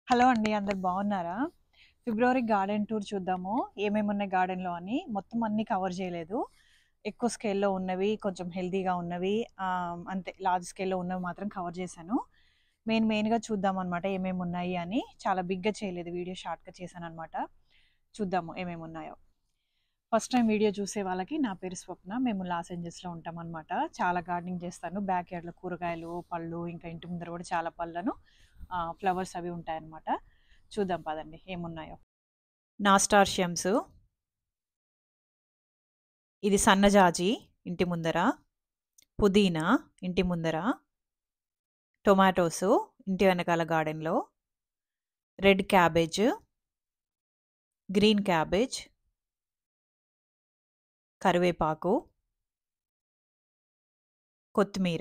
Hello అండి. అందరు బాగున్నారా? ఫిబ్రవరి గార్డెన్ టూర్ చూద్దాము. ఏమేమున్నాయి గార్డెన్‌లో అని. మొత్తం అన్నీ కవర్ చేయలేదు. ఎక్కువ స్కేల్‌లో ఉన్నవి, కొంచెం హెల్తీగా ఉన్నవి ఆహ్, అంతే లార్జ్ స్కేల్‌లో ఉన్నవి మాత్రం కవర్ చేశాను. మెయిన్ మెయిన్‌గా చూద్దామనమాట ఏమేమున్నాయి అని. చాలా బిగ్‌గా చేయలేదు వీడియో షార్ట్‌గా చేశాననమాట. చూద్దాము ఏమేమున్నాయో. ఫస్ట్ టైమ్ వీడియో చూసే వాళ్ళకి నా పేరు స్వప్న. మేము లాస్ ఏంజెల్స్‌లో ఉంటామనమాట. చాలా గార్డెనింగ్ చేస్తాను. బ్యాక్ యార్డ్‌లో కూరగాయలు, పళ్ళు ఇంకా ఇంటి ముందర కూడా చాలా పళ్ళను ఆహ్, ఫ్లవర్స్ అవి ఉంటాయన్నమాట. చూద్దాం పదండి ఏమున్నాయో. నాస్టార్షియమ్స్. ఇది సన్నజాజి ఇంటి ముందర. పుదీనా ఇంటి ముందర. టొమాటోసు ఇంటి వెనకాల గార్డెన్‌లో. Red cabbage. Green cabbage. కరివేపాకు. కొత్తిమీర.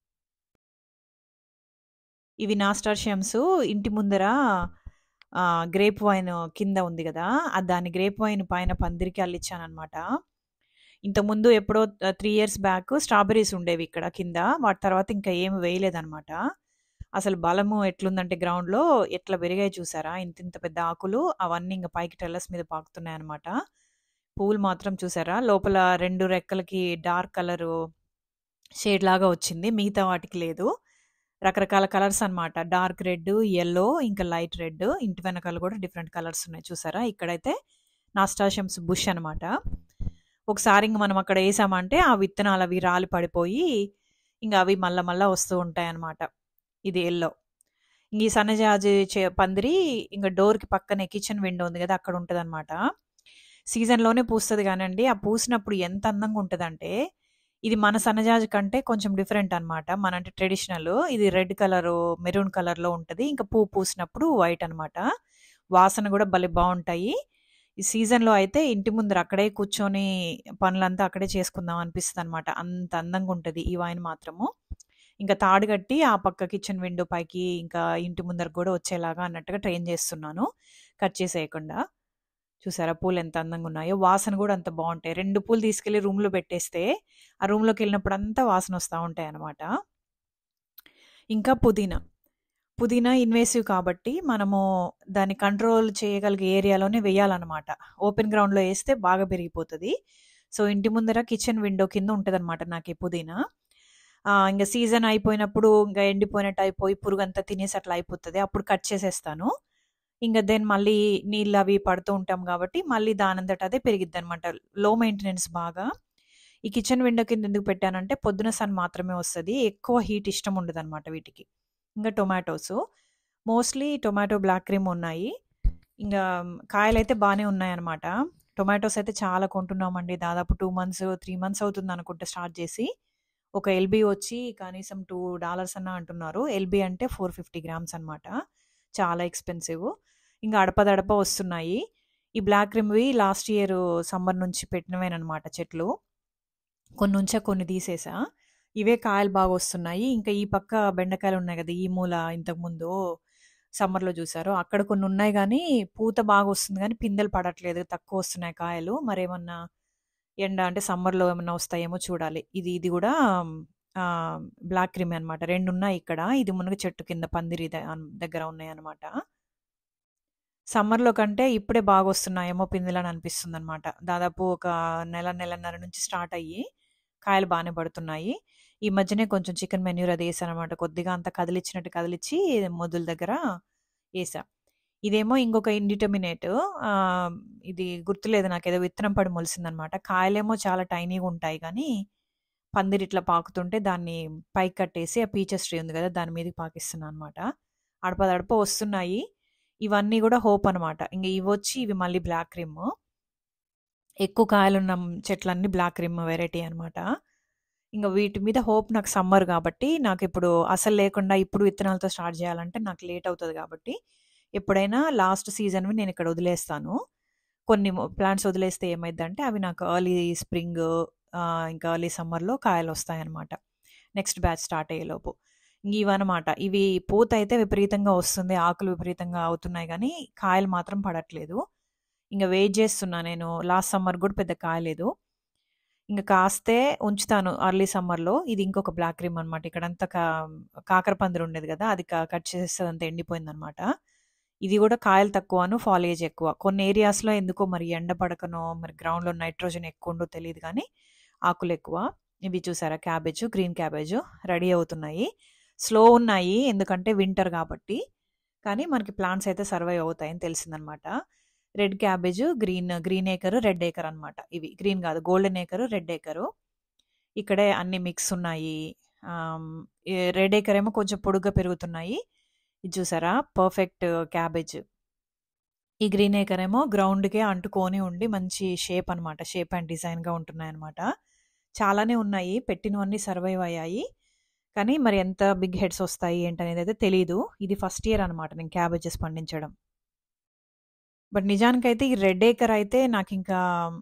ఇవి నాస్టార్షియమ్స్ ఇంటి ముందర ఆహ్, గ్రేప్ వైన్ కింద ఉంది గదా! ఆహ్, దాన్ని గ్రేప్ వైన్ పైన పందిరికి అల్లిచ్చాననమాట. ఇంతకుముందు ఎప్పుడో ఆహ్, 3 ఇయర్స్ బ్యాక్ స్ట్రాబెర్రీస్ ఉండేవి ఇక్కడ కింద. వాటి తర్వాత ఇంకా ఏమి వేయలేదనమాట. అసలు బలము ఎట్లుందంటే గ్రౌండ్‌లో ఎట్లా పెరిగాయి చూసారా? ఇంతింత పెద్ద ఆకులు అవన్నీ ఇంక పైకి టెర్రస్ మీద పాకుతున్నాయనమాట. పువ్వులు మాత్రం చూసారా? లోపల 2 రెక్కలకి డార్క్ కలరు షేడ్ లాగా వచ్చింది. మిగతా వాటికి లేదు. రకరకాల కలర్స్ అనమాట. డార్క్ రెడ్, యెల్లో ఇంకా లైట్ రెడ్. ఇంటి వెనకాల కూడా డిఫరెంట్ కలర్స్ ఉన్నాయి చూసారా? ఇక్కడైతే నాస్టార్షియమ్స్ బుష్ అనమాట. ఒకసారి ఇంక మనం అక్కడ ఏసామంటే ఆ విత్తనాలు అవి రాలి పడిపోయి ఇంక అవి మళ్ళా మళ్ళా వస్తూ ఉంటాయన్నమాట. ఇది యెల్లో. ఈ సన్నజాజి చె పందిరి ఇంక డోర్‌కి పక్కనే కిచెన్ విండో ఉంది గదా! అక్కడ ఉంటదనమాట. సీజన్‌లోనే పూస్తది గానండి. ఆ పూసినప్పుడు ఎంత అందంగా ఉంటదంటే, ఇది మన సన్నజాజి కంటే కొంచెం డిఫరెంట్ అనమాట. మన అంటే ట్రెడిషనల్. ఇది రెడ్ కలరు, మెరూన్ కలర్‌లో ఉంటది. ఇంకా పువ్వు పూసినప్పుడు వైట్ అనమాట. వాసన గూడా భలే బావుంటాయి. ఈ సీజన్‌లో అయితే ఇంటి ముందర అక్కడే కూర్చొని పనులంతా అక్కడే చేసుకుందాం అనిపిస్తదనమాట. అంత అందంగా ఉంటది ఈ వైన్ మాత్రము. ఇంకా తాడు కట్టి ఆ పక్క కిచెన్ విండో పైకి ఇంకా ఇంటి ముందరకు గూడా వచ్చేలాగా అన్నట్టుగా ట్రైన్ చేస్తున్నాను. కట్ చేసేయకుండా. చూసారా పూలు ఎంత అందంగా ఉన్నాయో. వాసన గూడా అంత బావుంటాయి. 2 పూలు తీసుకెళ్ళి రూమ్‌లో పెట్టేస్తే ఆ రూమ్‌లోకెళ్ళినప్పుడంతా వాసన వస్తా ఉంటాయన్నమాట. ఇంకా పుదీనా. పుదీనా ఇన్వేసివ్ కాబట్టి మనము దాన్ని కంట్రోల్ చేయగలిగే ఏరియాలోనే వేయాలనమాట. ఓపెన్ గ్రౌండ్‌లో ఏస్తే బాగా పెరిగిపోతది. సో, ఇంటి ముందర కిచెన్ విండో కింద ఉంటదనమాట నాకీ పుదీనా. ఆహ్, ఇంగ సీజన్ అయిపోయినప్పుడు ఇంగ ఎండిపోయినట్టు అయిపోయి పురుగంతా తినేసి అట్లా అయిపోతది. అప్పుడు కట్ చేసేస్తాను. ఇంగ దెన్ మళ్ళీ నీళ్ళవి పడుతూ ఉంటాం గాబట్టి మళ్ళీ దానంతట అదే పెరిగిద్దనమాట. లో మెయింటెనెన్స్ బాగా. ఈ కిచెన్ విండో కింద ఎందుకు పెట్టానంటే పొద్దున సన్ మాత్రమే వస్తది. ఎక్కువ హీట్ ఇష్టం ఉండదనమాట వీటికి. ఇంగా tomatoes. Mostly tomato black cream ఉన్నాయి. ఇంగా కాయలైతే బానే ఉన్నాయన్నమాట. టొమాటోస్ అయితే చాలా కొంటున్నామండి. దాదాపు 2 మంత్స్, 3 మంత్స్ అవుతుందనుకుంటా స్టార్ట్ చేసి. ఒక ఎల్‌బీ వచ్చి కనీసం $2 అన్నా అంటున్నారు. ఎల్‌బీ అంటే 450 గ్రామ్స్ అనమాట. చాలా ఎక్స్‌పెన్సివ్. ఇంగ అడపదడప వస్తున్నాయి. ఈ బ్లాక్ క్రీమ్‌వి లాస్ట్ ఇయర్ సమ్మర్ నుంచి పెట్టినవేననమాట చెట్లు. కొన్ని ఉంచా, కొన్ని తీసేసా. ఇవే కాయలు బాగొస్తున్నాయి. ఇంకా ఈ పక్క బెండకాయలున్నాయి గదా! ఈ మూల ఇంతకుముందు సమ్మర్‌లో చూసారో అక్కడ కొన్ని ఉన్నాయి గానీ, పూత బాగొస్తుంది గానీ పిందెలు పడట్లేదు. తక్కువొస్తున్నాయి కాయలు. మరేమన్నా ఎండ అంటే సమ్మర్‌లో ఏమన్నా వస్తాయేమో చూడాలి. ఇది ఇది గూడా ఆహ్, బ్లాక్ క్రీమే అనమాట. 2 ఉన్నాయి ఇక్కడ. ఇది మునగ చెట్టు కింద పందిరి ద దగ్గర ఉన్నాయన్నమాట. సమ్మర్‌లో కంటే ఇప్పుడే బాగొస్తున్నాయేమో పిందెలని అనిపిస్తుందనమాట. దాదాపు ఒక నెల, నెలన్నర నుంచి స్టార్ట్ అయ్యి కాయలు బానే పడుతున్నాయి. ఈ మధ్యనే కొంచెం చికెన్ మెన్యూర్ అది ఏసాననమాట. కొద్దిగా అంతా కదిలిచ్చినట్టు కదిలిచ్చి మొదలు దగ్గర ఏసా. ఇదేమో ఇంకొక ఇండిటర్మినేట్ ఆహ్, ఇది గుర్తులేదు నాకేదో విత్తనం పడి మొలిసిందనమాట. కాయలేమో చాలా టైనీగా ఉంటాయి గానీ, పందిరి ఇట్లా పాకుతుంటే దాన్ని పైకి కట్టేసి ఆ పీచెస్ ట్రీ ఉంది గదా! దాని మీదకి పాకిస్తున్నా అనమాట. అడపదడప వస్తున్నాయి. ఇవన్నీ గూడా హోప్ అనమాట. ఇంగ ఇవొచ్చి ఇవి మళ్ళీ బ్లాక్ క్రీమ్. ఎక్కువ కాయలున్న చెట్లన్నీ బ్లాక్ క్రీమ్ వెరైటీ అనమాట. ఇంగ వీటి మీద హోప్ నాకు సమ్మర్ గాబట్టి, నాకిప్పుడు అసలు లేకుండా ఇప్పుడు విత్తనాలతో స్టార్ట్ జేయాలంటే నాకు లేట్ అవుతది గాబట్టి, ఎప్పుడైనా లాస్ట్ సీజన్‌వి నేనిక్కడ వదిలేస్తాను. కొన్ని మొ ప్లాంట్స్ వదిలేస్తే ఏమైద్దంటే అవి నాకు ఎర్లీ స్ప్రింగ్ ఆహ్, ఇంకా ఎర్లీ సమ్మర్‌లో కాయలొస్తాయన్నమాట. నెక్స్ట్ బ్యాచ్ స్టార్ట్ అయ్యేలోపు. ఇవన్నమాట. ఇవి పూతయితే విపరీతంగా వస్తుంది. ఆకులు విపరీతంగా అవుతున్నాయి గానీ, కాయలు మాత్రం పడట్లేదు. ఇంగ వెయిట్ జేస్తున్నా నేను. లాస్ట్ సమ్మర్ గూడా పెద్ద కాయలేదు. ఇంగ కాస్తే ఉంచుతాను ఎర్లీ సమ్మర్‌లో. ఇది ఇంకొక బ్లాక్ క్రీమ్ అనమాట. ఇక్కడంతా కా కాకర పందిరి ఉండేది గదా! అది క కట్ చేసేస్తే అదంతా ఎండిపోయిందనమాట. ఇది కూడా కాయలు తక్కువను ఫాలేజ్ ఎక్కువ కొన్ని ఏరియాస్లో ఎందుకో మరి ఎండ పడకనో మరి గ్రౌండ్లో నైట్రోజన్ ఎక్కువ ఉండో తెలియదు కానీ ఆకులు ఎక్కువ ఇవి చూసారా క్యాబేజ్ గ్రీన్ క్యాబేజ్ రెడీ అవుతున్నాయి స్లో ఉన్నాయి ఎందుకంటే వింటర్ కాబట్టి కానీ మనకి ప్లాంట్స్ అయితే సర్వైవ్ అవుతాయని తెలిసిందనమాట red cabbage green green acre red acre అనమాట ఇవి గ్రీన్ కాదు గోల్డెన్ ఏకర్ రెడ్ ఏకరు ఇక్కడే అన్ని మిక్స్ ఉన్నాయి రెడ్ ఏకర్ ఏమో కొంచెం పొడుగ్గా పెరుగుతున్నాయి ఇది చూసారా పర్ఫెక్ట్ క్యాబేజ్ ఈ గ్రీన్ ఏకర్ ఏమో గ్రౌండ్కే అంటుకొని ఉండి మంచి షేప్ అనమాట షేప్ అండ్ డిజైన్గా ఉంటున్నాయి అనమాట చాలానే ఉన్నాయి పెట్టినవన్నీ సర్వైవ్ అయ్యాయి కానీ మరి ఎంత బిగ్ హెడ్స్ వస్తాయి ఏంటనేది అయితే తెలియదు ఇది ఫస్ట్ ఇయర్ అనమాట నేను క్యాబేజెస్ పండించడం బట్ నిజానికైతే ఈ రెడ్ ఏకర్ అయితే నాకు ఇంకా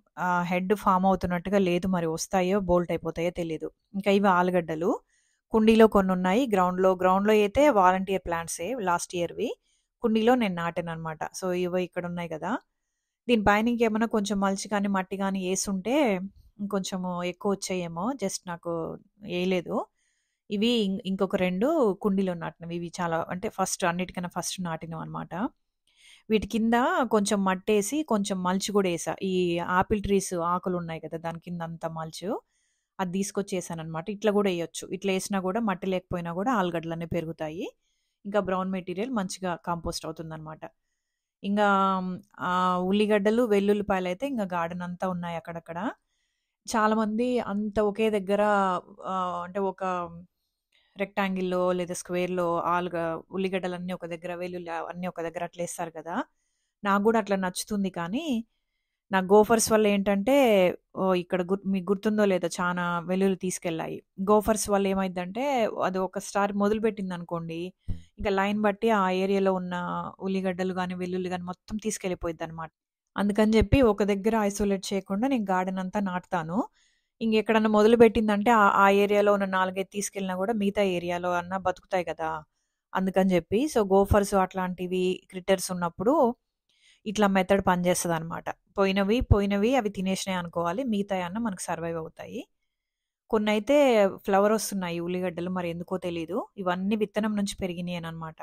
హెడ్ ఫామ్ అవుతున్నట్టుగా లేదు మరి వస్తాయో బోల్ట్ అయిపోతాయో తెలియదు ఇంకా ఇవి ఆలుగడ్డలు కుండీలో కొన్ని ఉన్నాయి గ్రౌండ్లో గ్రౌండ్లో అయితే వాలంటీర్ ప్లాంట్సే లాస్ట్ ఇయర్వి కుండీలో నేను నాటాను అనమాట సో ఇవి ఇక్కడ ఉన్నాయి కదా దీనిపైన ఇంకేమైనా కొంచెం మలిచి కానీ మట్టి కానీ వేసుంటే ఇంకొంచెం ఎక్కువ వచ్చాయేమో జస్ట్ నాకు వేయలేదు ఇవి ఇంకొక రెండు కుండీలో నాటినవి ఇవి చాలా అంటే ఫస్ట్ అన్నిటికన్నా ఫస్ట్ నాటినవి అనమాట వీటి కింద కొంచెం మట్టేసి కొంచెం మల్చి కూడా వేసా ఈ ఆపిల్ ట్రీస్ ఆకులు ఉన్నాయి కదా దాని కింద అంత మల్చు అది తీసుకొచ్చి వేసాను అనమాట ఇట్లా కూడా వేయొచ్చు ఇట్లా వేసినా కూడా మట్టి లేకపోయినా కూడా ఆలుగడ్డలనే పెరుగుతాయి ఇంకా బ్రౌన్ మెటీరియల్ మంచిగా కాంపోస్ట్ అవుతుంది అనమాట ఇంకా ఉల్లిగడ్డలు వెల్లుల్లిపాయలు అయితే ఇంకా గార్డెన్ అంతా ఉన్నాయి అక్కడక్కడ చాలామంది అంత ఒకే దగ్గర అంటే ఒక రెక్టాంగిల్లో లేదా స్క్వేర్లో ఆలుగా ఉల్లిగడ్డలన్నీ ఒక దగ్గర వెల్లుల్లి అన్నీ ఒక దగ్గర అట్లా వేస్తారు కదా నాకు కూడా అట్లా నచ్చుతుంది కానీ నా గోఫర్స్ వల్ల ఏంటంటే ఇక్కడ గుర్ మీకు గుర్తుందో లేదో చాలా వెల్లుల్లి తీసుకెళ్ళాయి గోఫర్స్ వల్ల ఏమైందంటే అది ఒకసారి మొదలుపెట్టింది అనుకోండి ఇంకా లైన్ బట్టి ఆ ఏరియాలో ఉన్న ఉల్లిగడ్డలు కానీ వెల్లుల్లి కానీ మొత్తం తీసుకెళ్ళిపోయింది అనమాట అందుకని చెప్పి ఒక దగ్గర ఐసోలేట్ చేయకుండా నేను గార్డెన్ అంతా నాటుతాను ఇంకెక్కడన్నా మొదలు పెట్టిందంటే ఆ ఏరియాలో ఉన్న నాలుగైదు తీసుకెళ్ళినా కూడా మిగతా ఏరియాలో అన్నా బతుకుతాయి కదా అందుకని చెప్పి సో గోఫర్స్ అట్లాంటివి క్రిటర్స్ ఉన్నప్పుడు ఇట్లా మెథడ్ పనిచేస్తుంది అనమాట పోయినవి పోయినవి అవి తినేసినాయి అనుకోవాలి మిగతా అన్న మనకు సర్వైవ్ అవుతాయి కొన్ని అయితే ఫ్లవర్ వస్తున్నాయి ఉల్లిగడ్డలు మరి ఎందుకో తెలియదు ఇవన్నీ విత్తనం నుంచి పెరిగినాయి అనమాట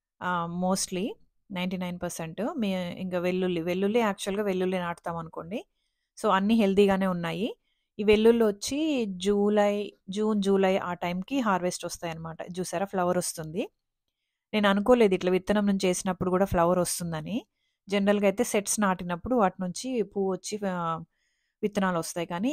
మోస్ట్లీ నైంటీ నైన్ పర్సెంట్ మీ ఇంకా వెల్లుల్లి వెల్లుల్లి యాక్చువల్గా వెల్లుల్లి నాటుతాం అనుకోండి సో అన్నీ హెల్తీగానే ఉన్నాయి ఈ వెల్లుల్లి వచ్చి జూలై జూన్ జూలై ఆ టైంకి హార్వెస్ట్ వస్తాయి అనమాట చూసారా ఫ్లవర్ వస్తుంది నేను అనుకోలేదు ఇట్లా విత్తనం నుంచి వేసినప్పుడు కూడా ఫ్లవర్ వస్తుందని జనరల్గా అయితే సెట్స్ నాటినప్పుడు వాటి నుంచి పువ్వు వచ్చి విత్తనాలు వస్తాయి కానీ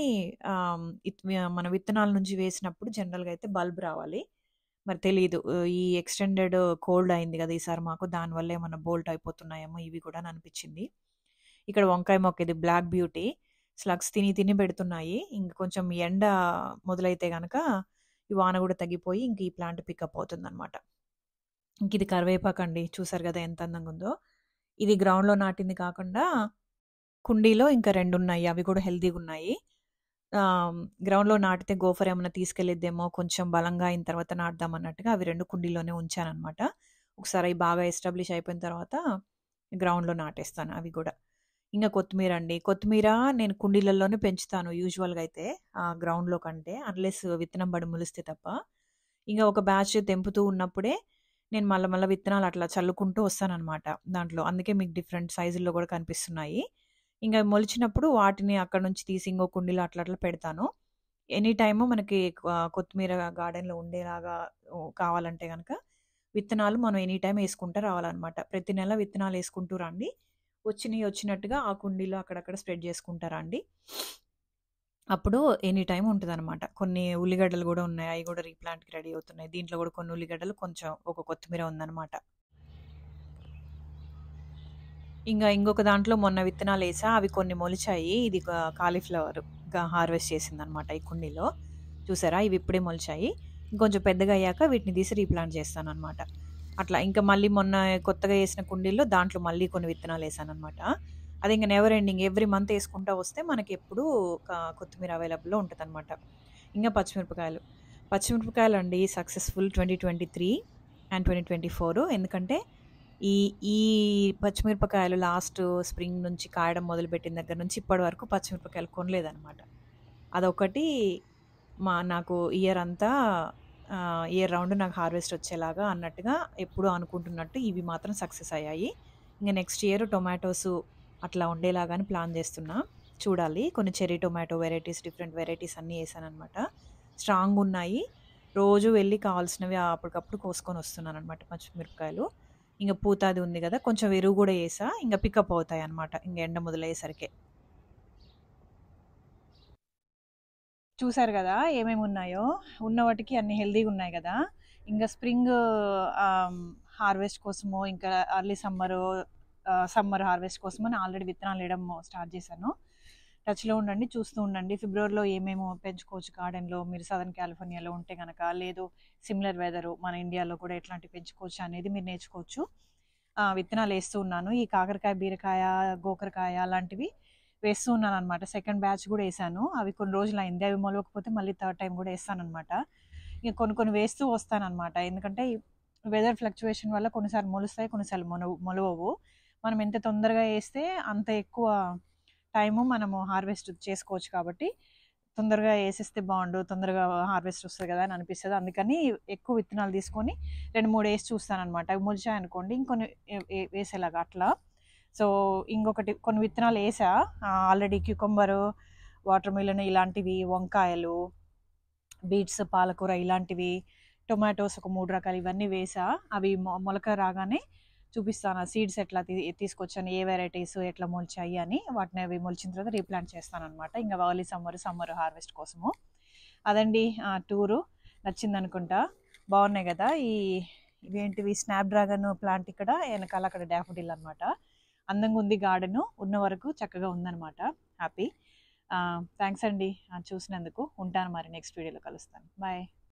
మన విత్తనాల నుంచి వేసినప్పుడు జనరల్గా అయితే బల్బ్ రావాలి మరి తెలియదు ఈ ఎక్స్టెండెడ్ కోల్డ్ అయింది కదా ఈసారి మాకు దానివల్ల ఏమన్నా బోల్ట్ అయిపోతున్నాయేమో ఇవి కూడా అనిపించింది ఇక్కడ వంకాయ మొక్క ఇది బ్లాక్ బ్యూటీ స్లగ్స్ తిని తిని పెడుతున్నాయి ఇంక కొంచెం ఎండ మొదలైతే కనుక ఈ వాన కూడా తగ్గిపోయి ఇంక ఈ ప్లాంట్ పికప్ అవుతుంది అనమాట ఇంక ఇది కరివేపాకు అండి చూసారు కదా ఎంత అందంగా ఉందో ఇది గ్రౌండ్లో నాటింది కాకుండా కుండీలో ఇంకా రెండు ఉన్నాయి అవి కూడా హెల్తీగా ఉన్నాయి గ్రౌండ్లో నాటితే గోఫర్ ఏమైనా తీసుకెళ్ళిద్దేమో కొంచెం బలంగా అయిన తర్వాత నాటుదాం అన్నట్టుగా అవి రెండు కుండీలోనే ఉంచానమాట ఒకసారి అవి బాగా ఎస్టాబ్లిష్ అయిపోయిన తర్వాత గ్రౌండ్లో నాటేస్తాను అవి కూడా ఇంకా కొత్తిమీర అండి కొత్తిమీర నేను కుండీలలోనే పెంచుతాను యూజువల్గా అయితే ఆ గ్రౌండ్లో కంటే అన్లెస్ విత్తనం పడి ములిస్తే తప్ప ఇంకా ఒక బ్యాచ్ తెంపుతూ ఉన్నప్పుడే నేను మళ్ళీ మళ్ళీ విత్తనాలు అట్లా చల్లుకుంటూ వస్తానన్నమాట దాంట్లో అందుకే మీకు డిఫరెంట్ సైజుల్లో కూడా కనిపిస్తున్నాయి ఇంకా మొలిచినప్పుడు వాటిని అక్కడ నుంచి తీసి ఇంకో కుండీలో అట్లా అట్లా పెడతాను ఎనీ టైము మనకి కొత్తిమీర గార్డెన్లో ఉండేలాగా కావాలంటే కనుక విత్తనాలు మనం ఎనీ టైం వేసుకుంటూ రావాలన్నమాట ప్రతి నెల విత్తనాలు వేసుకుంటూ రండి వచ్చినవి వచ్చినట్టుగా ఆ కుండీలో అక్కడక్కడ స్ప్రెడ్ చేసుకుంటారా అండి అప్పుడు ఎనీ టైం ఉంటుంది అనమాట కొన్ని ఉల్లిగడ్డలు కూడా ఉన్నాయి అవి కూడా రీప్లాంట్కి రెడీ అవుతున్నాయి దీంట్లో కూడా కొన్ని ఉల్లిగడ్డలు కొంచెం ఒక కొత్తిమీర ఉందన్నమాట ఇంకా ఇంకొక దాంట్లో మొన్న విత్తనాలు వేసా అవి కొన్ని మొలిచాయి ఇది కాలీఫ్లవర్ హార్వెస్ట్ చేసిందనమాట ఈ కుండీలో చూసారా ఇవి ఇప్పుడే మొలిచాయి ఇంకొంచెం పెద్దగా అయ్యాక వీటిని తీసి రీప్లాంట్ చేస్తాను అనమాట అట్లా ఇంకా మళ్ళీ మొన్న కొత్తగా వేసిన కుండీల్లో దాంట్లో మళ్ళీ కొన్ని విత్తనాలు వేసాను అనమాట అది ఇంకా నెవర్ ఎండింగ్ ఎవ్రీ మంత్ వేసుకుంటా వస్తే మనకి ఎప్పుడు కొత్తిమీర అవైలబుల్లో ఉంటుంది అనమాట ఇంకా పచ్చిమిరపకాయలు పచ్చిమిరపకాయలు అండి successful twenty twenty three and twenty twenty four ఎందుకంటే ఈ ఈ పచ్చిమిరపకాయలు లాస్ట్ స్ప్రింగ్ నుంచి కాయడం మొదలుపెట్టిన దగ్గర నుంచి ఇప్పటి వరకు పచ్చిమిరపకాయలు కొనలేదన్నమాట అదొకటి మా నాకు ఇయర్ అంతా ఇయర్ రౌండ్ నాకు హార్వెస్ట్ వచ్చేలాగా అన్నట్టుగా ఎప్పుడూ అనుకుంటున్నట్టు ఇవి మాత్రం సక్సెస్ అయ్యాయి ఇంకా నెక్స్ట్ ఇయర్ టొమాటోస్ అట్లా ఉండేలాగాని ప్లాన్ చేస్తున్నా చూడాలి కొన్ని cherry tomato varieties different varieties అన్నీ వేసాను అనమాట స్ట్రాంగ్ ఉన్నాయి రోజు వెళ్ళి కావాల్సినవి అప్పటికప్పుడు కోసుకొని వస్తున్నాను అనమాట పచ్చిమిరపకాయలు ఇంకా పూతాది ఉంది కదా కొంచెం ఎరువు కూడా వేసా ఇంకా పికప్ అవుతాయి అనమాట ఇంకా ఎండ మొదలయ్యేసరికి చూసారు కదా ఏమేమి ఉన్నాయో ఉన్న వాటికి అన్ని హెల్దీగా ఉన్నాయి కదా ఇంకా స్ప్రింగ్ హార్వెస్ట్ కోసము ఇంకా అర్లీ సమ్మర్ సమ్మర్ హార్వెస్ట్ కోసము నేను ఆల్రెడీ విత్తనాలు వేయడం స్టార్ట్ చేశాను టచ్లో ఉండండి చూస్తూ ఉండండి ఫిబ్రవరిలో ఏమేమో పెంచుకోవచ్చు గార్డెన్లో మీరు సదర్న్ కాలిఫోర్నియాలో ఉంటే కనుక లేదు సిమిలర్ వెదరు మన ఇండియాలో కూడా ఎట్లాంటి పెంచుకోవచ్చు అనేది మీరు నేర్చుకోవచ్చు ఆ, విత్తనాలు వేస్తూ ఉన్నాను ఈ కాకరకాయ బీరకాయ గోకరకాయ అలాంటివి వేస్తూ ఉన్నాను అనమాట సెకండ్ బ్యాచ్ కూడా వేసాను అవి కొన్ని రోజులు అయింది అవి మొలవకపోతే మళ్ళీ థర్డ్ టైం కూడా వేస్తాను అనమాట ఇక కొన్ని కొన్ని వేస్తూ వస్తానన్నమాట ఎందుకంటే వెదర్ ఫ్లక్చువేషన్ వల్ల కొన్నిసార్లు మొలుస్తాయి కొన్నిసార్లు మొలవు మొలవవు మనం ఎంత తొందరగా వేస్తే అంత ఎక్కువ టైము మనము హార్వెస్ట్ చేసుకోవచ్చు కాబట్టి తొందరగా వేసేస్తే బాగుండు తొందరగా హార్వెస్ట్ వస్తుంది కదా అని అనిపిస్తుంది అందుకని ఎక్కువ విత్తనాలు తీసుకొని రెండు మూడు వేసి చూస్తానమాట అవి మొలిచాయి అనుకోండి ఇంకొన్ని ఏ- ఏ- వేసేలాగా అట్లా సో ఇంకొకటి కొన్ని విత్తనాలు వేసా ఆల్రెడీ క్యూకంబరు వాటర్ మిలన్ ఇలాంటివి వంకాయలు బీట్స్ పాలకూర ఇలాంటివి టొమాటోస్ ఒక మూడు రకాలు ఇవన్నీ వేసా అవి మొ- మొలక రాగానే చూపిస్తాను ఆ సీడ్స్ ఎట్లా తీ- తీసుకొచ్చాను ఏ వెరైటీస్ ఎట్లా మొలిచాయి అని వాటిని అవి మొలిచిన తర్వాత రీప్లాంట్ చేస్తాను అనమాట ఇంకా వాలి సమ్మర్ సమ్మర్ హార్వెస్ట్ కోసము అదండి ఆ టూరు నచ్చింది అనుకుంటా బాగున్నాయి కదా ఈ ఇవేంటివి స్నాప్ డ్రాగన్ ప్లాంట్ ఇక్కడ వెనకాల అక్కడ డాఫోడిల్ అనమాట అందంగా ఉంది గార్డెన్ ఉన్న వరకు చక్కగా ఉందన్నమాట హ్యాపీ థ్యాంక్స్ అండి ఆ, చూసినందుకు ఉంటాను మరి నెక్స్ట్ వీడియోలో కలుస్తాను బాయ్